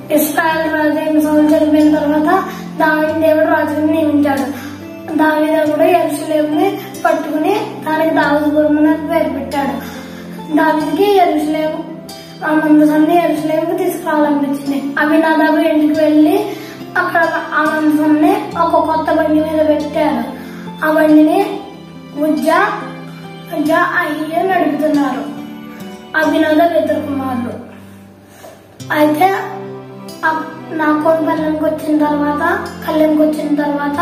Israel రాజు అయిన సౌలు చనిపోయిన తర్వాత దావిని దేవుడు రాజుని నియమించాడు దావిద కూడా ఎరుసలేంని పట్టుకుని దానికి దావుదుపురం అని పేరు పెట్టాడు దావిదికి ఎరుసలేం ఆ మందసాన్ని ఎరుసలేంకి తీసుకురావాలనిపించింది అభినాదాబు ఇంటికి వెళ్ళి అక్కడ ఆ మందసాన్ని ఒక కొత్త బండి మీద పెట్టాడు ఆ బండిని ఉజ్జా ఉజ్జా అయ్య నడుపుతున్నారు అభినాదాబ్ ఇద్దరు కుమారులు అయితే ఆ- నా కోడి కళ్ళంకి వచ్చిన తర్వాత కళ్ళంకి వచ్చిన తర్వాత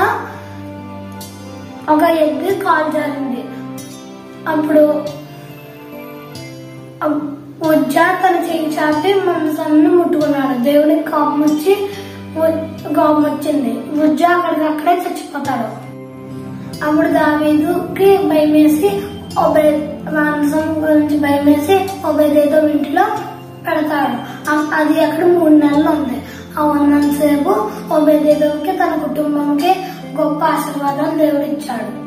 ఒక ఎగ్ కాల్ జారింది అప్పుడు అప్- ఉజ్జా తన చేయి చాపి మనసాన్ని ముట్టుకున్నాడు దేవునికి కోపం వచ్చి ఉ- కోపం వచ్చింది ఉజ్జా అక్కడికి అక్కడే చచ్చిపోతాడు అప్పుడు దావీదుకి భయం వేసి ఒబే మాంసం గురించి భయం వేసి ఒబేదేదో ఇంటిలో పెడతాడు ఆ- అది అక్కడ మూడు నెలలు ఉంది ఆ ఉన్నంతసేపు ఒబేదేదోకి తన కుటుంబంకి గొప్ప ఆశీర్వాదం దేవుడు ఇచ్చాడు